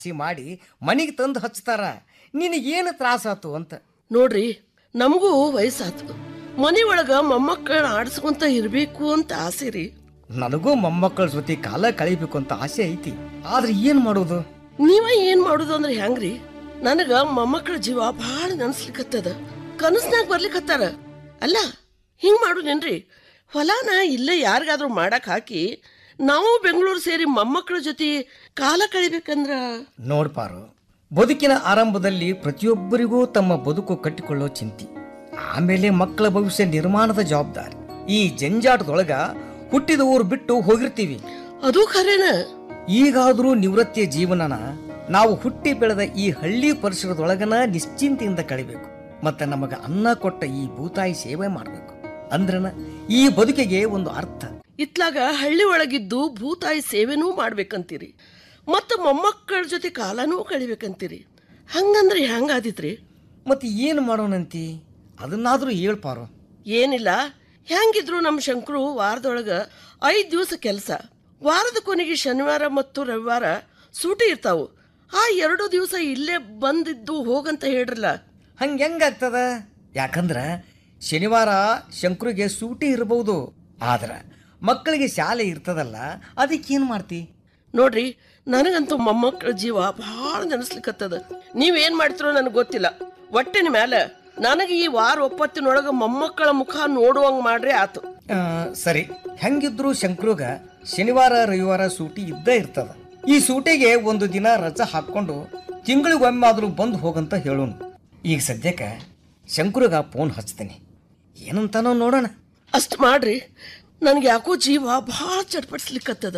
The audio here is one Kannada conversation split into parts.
ಸಿ ಮಾಡಿ ಮನೆಗೆ ತಂದು ಹಚ್ತಾರ ನಿನಗೇನು ತ್ರಾಸಾತು ಅಂತ ನೋಡ್ರಿ ನಮಗೂ ವಯಸ್ಸಾತು ಮನೆ ಒಳಗ ಮೊಮ್ಮಕ್ಕಳನ್ನ ಆಡಿಸ್ಕೊಂತ ಇರ್ಬೇಕು ಅಂತ ಆಸೆ ರೀ ನನಗೂ ಮೊಮ್ಮಕ್ಕಳ ಜೊತೆ ಕಾಲ ಕಳಿಬೇಕು ಅಂತ ಆಸೆ ಐತಿ ಆದ್ರೆ ಏನ್ ಮಾಡೋದು ನೀವ ಏನ್ ಮಾಡುದು ಅಂದ್ರೆ ಹೆಂಗ್ರಿ ನನಗ ಮೊಮ್ಮಕ್ಕಳ ಜೀವ ಭಾಳ ನೆನ್ಸ್ಲಿಕತ್ತದ ಕನಸ್ನಾಗ ಬರ್ಲಿಕತ್ತಾರ ಅಲ್ಲ ಹಿಂಗ್ ಮಾಡುದೇನ್ರಿ ಹೊಲಾನ ಇಲ್ಲೇ ಯಾರಿಗಾದ್ರೂ ಮಾಡಕ್ ಹಾಕಿ ನಾವು ಬೆಂಗಳೂರು ಸೇರಿ ಮೊಮ್ಮಕ್ಕಳ ಜೊತೆ ಕಾಲ ಕಳಿಬೇಕಂದ್ರ ನೋಡ್ಪಾರು ಬದುಕಿನ ಆರಂಭದಲ್ಲಿ ಪ್ರತಿಯೊಬ್ಬರಿಗೂ ತಮ್ಮ ಬದುಕು ಕಟ್ಟಿಕೊಳ್ಳೋ ಚಿಂತಿ ಆಮೇಲೆ ಮಕ್ಕಳ ಭವಿಷ್ಯ ನಿರ್ಮಾಣದ ಜವಾಬ್ದಾರಿ ಈ ಜಂಜಾಟದೊಳಗ ಹುಟ್ಟಿದ ಊರು ಬಿಟ್ಟು ಹೋಗಿರ್ತೀವಿ ಅದು ಖರೇನ ಈಗಾದರೂ ನಿವೃತ್ತಿಯ ಜೀವನನ ನಾವು ಹುಟ್ಟಿ ಬೆಳೆದ ಈ ಹಳ್ಳಿ ಪರಿಸರದೊಳಗನ ನಿಶ್ಚಿಂತೆಯಿಂದ ಕಳಿಬೇಕು ಮತ್ತೆ ನಮಗ ಅನ್ನ ಕೊಟ್ಟ ಈ ಭೂತಾಯಿ ಸೇವೆ ಮಾಡಬೇಕು ಅಂದ್ರನ ಈ ಬದುಕಿಗೆ ಒಂದು ಅರ್ಥ ಇತ್ಲಾಗ ಹಳ್ಳಿ ಒಳಗಿದ್ದು ಭೂತಾಯಿ ಸೇವೆನೂ ಮಾಡ್ಬೇಕಂತೀರಿ ಮತ್ತು ಮೊಮ್ಮಕ್ಕಳ ಜೊತೆ ಕಾಲನೂ ಕಳಿಬೇಕಂತೀರಿ ಹಂಗಂದ್ರೆ ಹೆಂಗಾದಿತ್ರಿ ಮತ್ತೆ ಏನು ಮಾಡೋಣಂತಿ ಅದನ್ನಾದ್ರೂ ಹೇಳ್ಪಾರು ಏನಿಲ್ಲ ಹೆಂಗಿದ್ರು ನಮ್ಮ ಶಂಕರು ವಾರದೊಳಗ ಐದು ದಿವಸ ಕೆಲಸ ವಾರದ ಕೊನೆಗೆ ಶನಿವಾರ ಮತ್ತು ರವಿವಾರ ಸೂಟಿ ಇರ್ತಾವು ಆ ಎರಡು ದಿವಸ ಇಲ್ಲೇ ಬಂದಿದ್ದು ಹೋಗಂತ ಹೇಳ್ರಲ್ಲ ಹಂಗೆ ಹೆಂಗಾಗ್ತದ ಯಾಕಂದ್ರ ಶನಿವಾರ ಶಂಕರಿಗೆ ಸೂಟಿ ಇರಬಹುದು ಆದ್ರ ಮಕ್ಕಳಿಗೆ ಶಾಲೆ ಇರ್ತದಲ್ಲ ಅದಕ್ಕೇನು ಮಾಡ್ತಿ ನೋಡ್ರಿ ನನಗಂತೂ ಮೊಮ್ಮಕ್ಕಳ ಜೀವ ಭಾಳ ನೆನೆಸ್ಲಿಕ್ಕತ್ತದ ನೀವೇನ್ ಮಾಡ್ತಿರೋ ನನಗೆ ಗೊತ್ತಿಲ್ಲ ಒಟ್ಟಿನ ಮ್ಯಾಲ ನನಗೆ ಈ ವಾರ ಒಪ್ಪತ್ತಿನೊಳಗ ಮೊಮ್ಮಕ್ಕಳ ಮುಖ ನೋಡುವಂಗ್ ಮಾಡ್ರೆ ಆತು ಆ, ಸರಿ ಹೆಂಗಿದ್ರು ಶಂಕ್ರುಗ ಶನಿವಾರ ರವಿವಾರ ಸೂಟಿ ಇದ್ದೇ ಇರ್ತದ ಈ ಸೂಟಿಗೆ ಒಂದು ದಿನ ರಜಾ ಹಾಕೊಂಡು ತಿಂಗಳಿಗೊಮ್ಮೆ ಆದ್ರೂ ಬಂದು ಹೋಗಂತ ಹೇಳೋಣ ಈಗ ಸದ್ಯಕ್ಕೆ ಶಂಕರುಗ ಫೋನ್ ಹಚ್ತೀನಿ ಏನಂತಾನೋ ನೋಡೋಣ ಅಷ್ಟ್ ಮಾಡ್ರಿ ನನಗೆ ಯಾಕೋ ಜೀವ ಭಾಳ ಚಟ್ಪಡಿಸ್ಲಿಕ್ಕತ್ತದ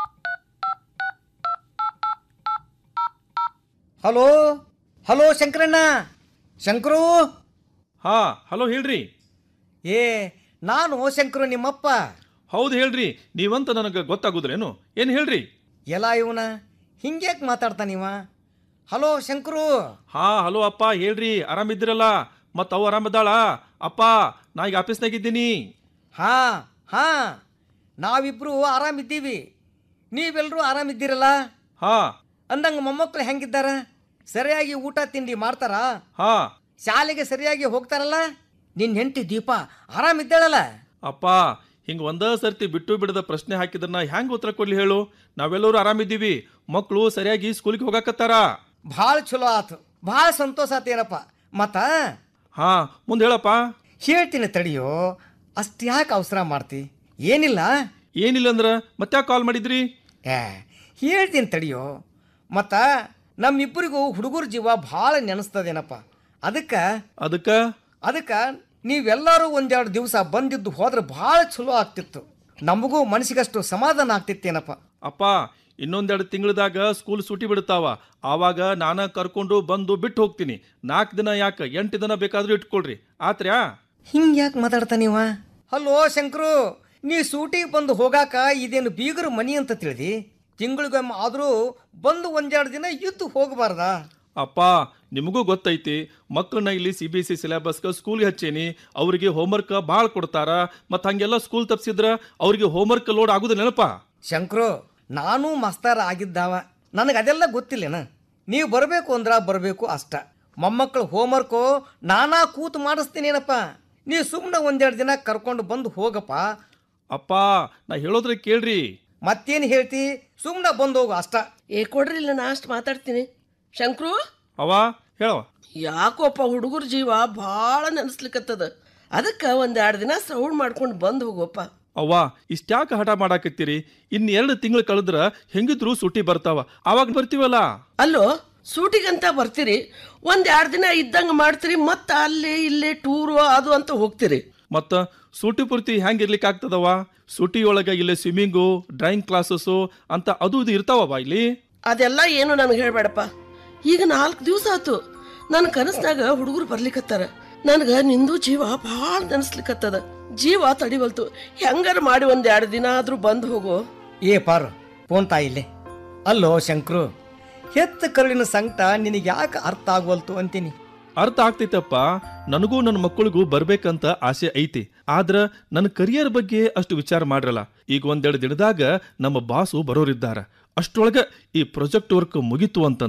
ಹಲೋ ಹಲೋ ಶಂಕರಣ್ಣ ಶಂಕರು ಹಾ ಹಲೋ ಹೇಳ್ರಿ ಏ ನಾನು ಶಂಕರು ನಿಮ್ಮಪ್ಪ ಹೌದು ಹೇಳ್ರಿ ನೀವಂತ ನನಗೆ ಗೊತ್ತಾಗುದ್ರೇನು ಏನು ಹೇಳ್ರಿ ಎಲ್ಲ ಇವನ ಹಿಂಗ್ಯಾಕೆ ಮಾತಾಡ್ತಾನಿವ ಹಲೋ ಶಂಕರು ಹಾ ಹಲೋ ಅಪ್ಪ ಹೇಳ್ರಿ ಆರಾಮಿದ್ದೀರಲ್ಲ ಮತ್ತು ಅವು ಆರಾಮದಾಳ ಅಪ್ಪ ನಾ ಈಗ ಆಫೀಸ್ನಾಗ ಇದ್ದೀನಿ ಹಾ ಹಾ ನಾವಿಬ್ರು ಆರಾಮಿದ್ದೀವಿ ನೀವೆಲ್ಲರೂ ಆರಾಮಿದ್ದೀರಲ್ಲ ಹಾ ಅಂದಂಗ ಮೊಮ್ಮಕ್ಕಳು ಹೆಂಗಿದ್ದಾರ ಸರಿಯಾಗಿ ಊಟ ತಿಂಡಿ ಮಾಡ್ತಾರಾ ಹಾ ಶಾಲೆಗೆ ಸರಿಯಾಗಿ ಹೋಗ್ತಾರಲ್ಲ ನಿನ್ನ ಹೆಂಡತಿ ದೀಪ ಆರಾಮಿದ್ದಾಳಲ್ಲ ಅಪ್ಪ ಹಿಂಗೆ ಒಂದೇ ಸರ್ತಿ ಬಿಟ್ಟು ಬಿಡದ ಪ್ರಶ್ನೆ ಹಾಕಿದ್ರನ್ನ ಹೆಂಗೆ ಉತ್ತರ ಕೊಡ್ಲಿ ಹೇಳು ನಾವೆಲ್ಲರೂ ಆರಾಮಿದ್ದೀವಿ ಮಕ್ಕಳು ಸರಿಯಾಗಿ ಸ್ಕೂಲಿಗೆ ಹೋಗಾಕತ್ತಾರ ಭಾಳ ಚಲೋ ಆತು ಭಾಳ ಸಂತೋಷ ಆತೇನಪ್ಪ ಮತ್ತ ಹಾ ಮುಂದೆ ಹೇಳಪ್ಪ ಹೇಳ್ತೀನಿ ತಡಿಯೋ ಅಷ್ಟು ಯಾಕೆ ಅವಸರ ಮಾಡ್ತಿ ಏನಿಲ್ಲ ಏನಿಲ್ಲ ಅಂದ್ರೆ ಮತ್ತೆ ಕಾಲ್ ಮಾಡಿದ್ರಿ ಏ ಹೇಳ್ತೀನಿ ತಡಿಯೋ ಮತ್ತ ನಮ್ಮಿಬ್ಬರಿಗೂ ಹುಡುಗರ ಜೀವ ಭಾಳ ನೆನೆಸ್ತದೇನಪ್ಪ ಅದಕ್ಕೆ ಅದಕ್ಕೆ ಅದಕ್ಕೆ ನೀವೆಲ್ಲರೂ ಒಂದೆರಡು ದಿವಸ ಬಂದಿದ್ದು ಹೋದ್ರೆ ಭಾಳ ಚಲೋ ಆಗ್ತಿತ್ತು ನಮಗೂ ಮನಸ್ಸಿಗಷ್ಟು ಸಮಾಧಾನ ಆಗ್ತಿತ್ತೇನಪ್ಪ ಅಪ್ಪ ಇನ್ನೊಂದೆರಡು ತಿಂಗಳದಾಗ ಸ್ಕೂಲ್ ಸೂಟಿ ಬಿಡ್ತಾವ ಆವಾಗ ನಾನ ಕರ್ಕೊಂಡು ಬಂದು ಬಿಟ್ಟು ಹೋಗ್ತೀನಿ ನಾಲ್ಕು ದಿನ ಯಾಕೆ ಎಂಟು ದಿನ ಬೇಕಾದ್ರೂ ಇಟ್ಕೊಳ್ರಿ ಆತ್ರ್ಯಾ ಹಿಂಗೆ ಯಾಕೆ ಮಾತಾಡ್ತಾನೀವ ಹಲೋ ಶಂಕರು ನೀ ಸೂಟಿಗೆ ಬಂದು ಹೋಗಾಕ ಇದೇನು ಬೀಗರ ಮನಿ ಅಂತ ತಿಳಿದಿ ತಿಂಗಳಿಗೊಮ್ಮೆ ಆದರೂ ಬಂದು ಒಂದೆರಡು ದಿನ ಇದ್ದು ಹೋಗಬಾರ್ದಾ ಅಪ್ಪ ನಿಮಗೂ ಗೊತ್ತೈತಿ ಮಕ್ಕಳನ್ನ ಇಲ್ಲಿ ಸಿ ಬಿ ಎಸ್ ಸಿ ಸಿಲೆಬಸ್ಗೆ ಸ್ಕೂಲ್ಗೆ ಹಚ್ಚೇನಿ ಅವರಿಗೆ ಹೋಮ್ವರ್ಕ್ ಭಾಳ ಕೊಡ್ತಾರ ಮತ್ತು ಹಂಗೆಲ್ಲ ಸ್ಕೂಲ್ ತಪ್ಸಿದ್ರ ಅವರಿಗೆ ಹೋಮ್ವರ್ಕ್ ಲೋಡ್ ಆಗುದಿಲ್ಲನಪ್ಪ ಶಂಕರು ನಾನು ಮಸ್ತಾರ ಆಗಿದ್ದಾವ ನನಗೆ ಅದೆಲ್ಲ ಗೊತ್ತಿಲ್ಲೇನ ನೀವು ಬರಬೇಕು ಅಂದ್ರ ಬರಬೇಕು ಅಷ್ಟ ಮೊಮ್ಮಕ್ಕಳು ಹೋಮ್ವರ್ಕು ನಾನಾ ಕೂತು ಮಾಡಿಸ್ತೀನೇನಪ್ಪ ನೀವು ಸುಮ್ಮನೆ ಒಂದೆರಡು ದಿನ ಕರ್ಕೊಂಡು ಬಂದು ಹೋಗಪ್ಪ ಅಪ್ಪ ನಾ ಹೇಳೋದ್ರೆ ಕೇಳ್ರಿ ಮತ್ತೇನು ಹೇಳ್ತಿ ಸುಮ್ಮನೆ ಬಂದು ಹೋಗು ಅಷ್ಟ ಏ ಕೊಡ್ರಿ ಇಲ್ಲ ನಾ ಅಷ್ಟ್ ಮಾತಾಡ್ತೀನಿ ಶಂಕ್ರು ಅವ ಹೇಳವ ಯಾಕೋಪ್ಪ ಹುಡುಗರ ಜೀವ ಭಾಳ ನೆನೆಸ್ಲಿಕ್ಕತ್ತದ ಅದಕ್ಕೆ ಒಂದೆರಡು ದಿನ ಸೌಂಡ್ ಮಾಡ್ಕೊಂಡು ಬಂದು ಹೋಗೋಪ್ಪ ಅವ್ವ ಇಷ್ಟ್ಯಾಕೆ ಹಠ ಮಾಡಾಕತ್ತೀರಿ ಇನ್ನು ಎರಡು ತಿಂಗಳು ಕಳೆದ್ರ ಹೆಂಗಿದ್ರು ಸುಟ್ಟಿ ಬರ್ತಾವ ಆವಾಗ ಬರ್ತೀವಲ್ಲ ಅಲ್ಲೋ ಸೂಟಿಗಂತ ಬರ್ತೀರಿ ಒಂದ್ ಎರಡು ದಿನ ಇದ್ದಂಗೆ ಮಾಡ್ತೀರಿ ಮತ್ತೆ ಅಲ್ಲೇ ಇಲ್ಲೇ ಟೂರು ಅದು ಅಂತ ಹೋಗ್ತೀರಿ ಮತ್ತ ಸೂಟಿ ಪೂರ್ತಿ ಹೆಂಗ್ ಇರ್ಲಿಕ್ಕೆ ಆಗ್ತದವ ಸೂಟಿ ಒಳಗ ಇಲ್ಲೇ ಸ್ವಿಮ್ಮಿಂಗು ಡ್ರಾಯಿಂಗ್ ಕ್ಲಾಸಸ್ಸು ಅಂತ ಅದು ಇದು ಇರ್ತಾವವ ಇಲ್ಲಿ ಅದೆಲ್ಲ ಏನು ನನಗೆ ಹೇಳ್ಬೇಡಪ್ಪ ಈಗ ನಾಲ್ಕು ದಿವಸ ಆತು ನನ್ನ ಕನಸ್ನಾಗ ಹುಡುಗರು ಬರ್ಲಿಕತ್ತಾರ ನನಗ ನಿಂದು ಜೀವ ಭಾಳ ನೆನೆಸ್ಲಿಕತ್ತದ ಜೀವ ತಡಿವಲ್ತು ಹೆಂಗಾರ ಮಾಡಿ ಒಂದ್ ಎರಡು ದಿನ ಆದ್ರೂ ಬಂದು ಹೋಗು ಏ ಪಾರು ಫೋನ್ ತಾಯಿಲ್ಲೇ ಅಲ್ಲೋ ಶಂಕರು ಹೆತ್ತ ಕರುಳಿನ ಸಂಕಟ ನಿನಗೆ ಯಾಕೆ ಅರ್ಥ ಆಗವಲ್ತು ಅಂತೀನಿ ಅರ್ಥ ಆಗ್ತೈತಪ್ಪ ನನಗೂ ನನ್ನ ಮಕ್ಕಳಿಗೂ ಬರ್ಬೇಕಂತ ಆಸೆ ಐತಿ ಆದ್ರ ನನ್ನ ಕರಿಯರ್ ಬಗ್ಗೆ ಅಷ್ಟು ವಿಚಾರ ಮಾಡ್ರಲ್ಲ ಈಗ ಒಂದೆರಡು ದಿನದಾಗ ನಮ್ಮ ಬಾಸು ಬರೋರಿದ್ದಾರ ಅಷ್ಟರೊಳಗ ಈ ಪ್ರಾಜೆಕ್ಟ್ ವರ್ಕ್ ಮುಗೀತು ಅಂತ